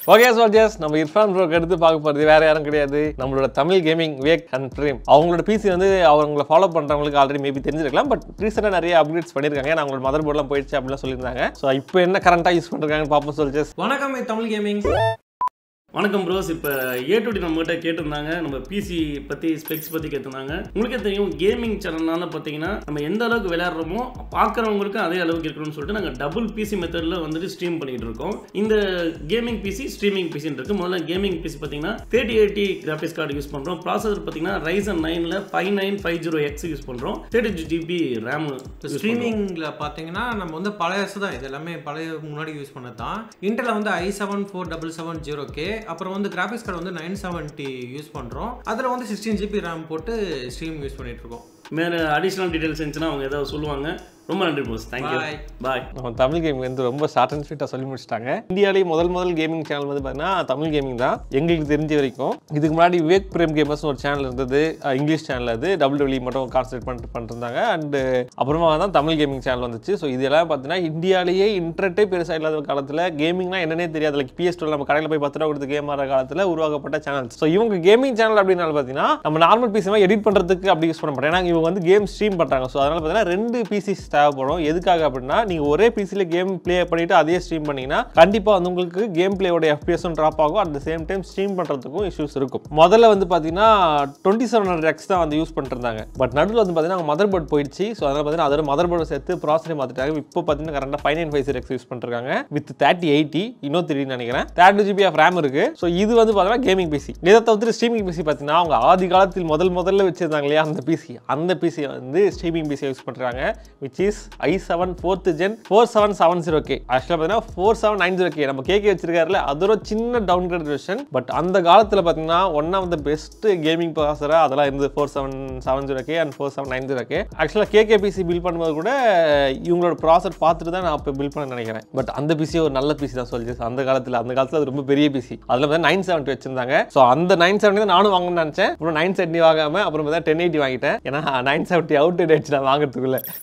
Okay soldiers நம்ம இர்ஃபான் ப்ரோக்கு எடுத்து பார்க்க போகிறது வேற யாரும் கிடையாது நம்மளோட தமிழ் கேமிங் வேக் அண்ட் ப்ரீம் அவங்களோட பிசி வந்து அவங்கள ஃபாலோ பண்ணுறவங்களுக்கு ஆல்ரெடி மேபி தெரிஞ்சிருக்கலாம் பட் ரீசெண்டாக நிறைய அப்டேட்ஸ் பண்ணியிருக்காங்க நான் அவங்களோட மதர் போர்ட்லாம் போயிடுச்சு அப்படிலாம் சொல்லியிருந்தாங்க ஸோ இப்போ என்ன கரண்ட்டாக யூஸ் பண்ணுறாங்கன்னு பார்ப்போம் சோல்ஜர்ஸ் வணக்கம் இது தமிழ் கேமிங் வணக்கம் ப்ரோஸ் இப்போ ஏ டு டி நம்மகிட்ட கேட்டிருந்தாங்க நம்ம பிசி பற்றி ஸ்பெக்ஸ் பற்றி கேட்டிருந்தாங்க உங்களுக்கே தெரியும் கேமிங் சேனல்னால பார்த்தீங்கன்னா நம்ம எந்த அளவுக்கு விளையாடுறோமோ பார்க்குறவங்களுக்கும் அதே அளவுக்கு இருக்கணும்னு சொல்லிட்டு நாங்கள் டபுள் பிசி மெத்தடில் வந்துட்டு ஸ்ட்ரீம் பண்ணிட்டு இருக்கோம் இந்த கேமிங் பிசி ஸ்ட்ரீமிங் பிசின்னு இருக்கு முதல்ல கேமிங் பிசி பார்த்தீங்கன்னா thirty eighty graphics card use பண்ணுறோம் ப்ராசஸர் பார்த்தீங்கன்னா ரைசன் நைனில் five nine five zero X use பண்ணுறோம் தேர்ட்டி ஜிபி ரேம் ஸ்ட்ரீமிங்கில் பார்த்தீங்கன்னா நம்ம வந்து பழையசு தான் இது எல்லாமே பழைய முன்னாடி யூஸ் பண்ணது தான் இன்டெல் வந்து I seven four double seven zero K அப்புறம் வந்து கிராஃபிக்ஸ் கார்டு வந்து நைன் செவன்ட்டி யூஸ் பண்ணுறோம் அதில் வந்து சிக்ஸ்டீன் ஜிபி ரேம் போட்டு ஸ்ட்ரீம் யூஸ் பண்ணிட்டு இருக்கோம் வேறு அடிஷ்னல் டீடைல்ஸ் இருந்துச்சுன்னா அவங்க ஏதாவது சொல்லுவாங்க ரொம்ப நன்றி ப்ரோஸ் தேங்க்யூ Bye. பாய் நம்ம தமிழ் கேமிங் வந்து ரொம்ப ஷார்ட் அண்ட் ஸ்வீட்டாக சொல்லி முடிச்சிட்டாங்க இந்தியாவிலேயே முதல் முதல் கேமிங் சேனல் வந்து பார்த்தீங்கன்னா தமிழ் கேமிங் தான் எங்களுக்கு தெரிஞ்ச வரைக்கும் இதுக்கு முன்னாடி விவேக் பிரேம் கேமர்ஸ்னு ஒரு சேனல் இருந்தது அஹ் இங்கிலீஷ் சேனல் அது டபுள் டபிள்யூ மட்டும் கான்சன்ட்ரேட் பண்ணிட்டு பண்ணிருந்தாங்க அண்டு அப்புறமா தான் தமிழ் கேமிங் சேனல் வந்துச்சு ஸோ இதெல்லாம் பார்த்தீங்கன்னா இந்தியாவிலேயே இன்டர்நெட்டே பெருசாக இல்லாத காலத்தில் கேமிங்னா என்னன்னே தெரியாது லைக் பிஎஸ் நம்ம கடையில் போய் பத்து ரூபா கொடுத்து கேம் ஆடுற காலத்தில் உருவாக்கப்பட்ட சேனல் ஸோ இவங்க கேமிங் சேனல் அப்படின்னால பார்த்தீங்கன்னா நம்ம நார்மல் பிசி எடிட் பண்ணுறதுக்கு அப்படி யூஸ் பண்ண மாட்டோம் ஏன்னா இவங்க வந்து கேம் ஸ்ட்ரீம் பண்ணுறாங்க ஸோ அதனால் பார்த்தீங்கன்னா ரெண்டு பிசிஸ் தேவைப்படும் எதுக்காக அப்படின்னா நீங்கள் ஒரே பிசியில் கேம் ப்ளே பண்ணிட்டு அதே ஸ்ட்ரீம் பண்ணீங்கன்னா கண்டிப்பாக வந்து உங்களுக்கு கேம் பிளேயோட எஃபிஎஸும் ட்ராப் ஆகும் at the same time stream பண்ணுறதுக்கும் இஷ்யூஸ் இருக்கும் முதல்ல வந்து பார்த்தீங்கன்னா டுவெண்ட்டி செவன் ஹண்ட்ரட் எக்ஸ் தான் வந்து யூஸ் பண்ணிருந்தாங்க பட் நடுவில் வந்து பார்த்தீங்கன்னா மதர் போர்ட் போயிடுச்சு ஸோ அதனால் பார்த்தீங்கன்னா அதோட மதர் போர்டு சேர்த்து ப்ராசஸரை மாற்றிட்டாங்க இப்போ பார்த்தீங்கன்னா கரெக்டாக five nine five zero X use பண்ணிருக்காங்க வித் தேர்ட்டி எயிட்டி இன்னும் த்ரீ நினைக்கிறேன் தேர்ட்டி ஜிபி ஆஃப் ரேம் இருக்கு ஸோ இது வந்து பார்த்தீங்கன்னா கேமிங் பிசி இதை தவிர்த்து ஸ்ட்ரீமிங் பிசி பார்த்தீங்கன்னா அவங்க ஆதி காலத்தில் முதல் முதல்ல வச்சிருந்தாங்க இல்லையா அந்த பிசி அந்த பிசியை வந்து ஸ்ட்ரீமிங் பிசி யூஸ் பண்ணுறாங்க which is I seven fourth gen four seven seven zero K ஆக்சுவலாக பார்த்தீங்கன்னா four seven nine zero K நம்ம கேக்கே வச்சிருக்காருல அதோட சின்ன டவுன் கிரேட் வெர்ஷன் பட் அந்த காலத்தில் பார்த்தீங்கன்னா one of the best gaming ப்ராசராக அதெல்லாம் இருந்தது four seven seven zero K and four seven nine zero K ஆக்சுவலாக கேகே பிசி பில் பண்ணும்போது கூட இவங்களோட ப்ராசர் பார்த்துட்டு தான் நான் இப்போ பில் பண்ண நினைக்கிறேன் பட் அந்த பிசி ஒரு நல்ல பிசி தான் சொல்லிச்சு அந்த காலத்தில் அந்த காலத்தில் அது ரொம்ப பெரிய பிசி அதில் பார்த்தா நைன் செவன்ட்டி வச்சிருந்தாங்க ஸோ அந்த நைன் செவன்ட்டி தான் நானும் வாங்கணும்னு நினச்சேன் அப்புறம் நைன் செவன்ட்டி வாங்காம அப்புறம் பார்த்தா டென் எயிட்டி வாங்கிட்டேன் ஏன்னா நைன் செவன்ட்டி அவுட் ஆயிடுச்சு நான் வாங்குறதுக்குள்ள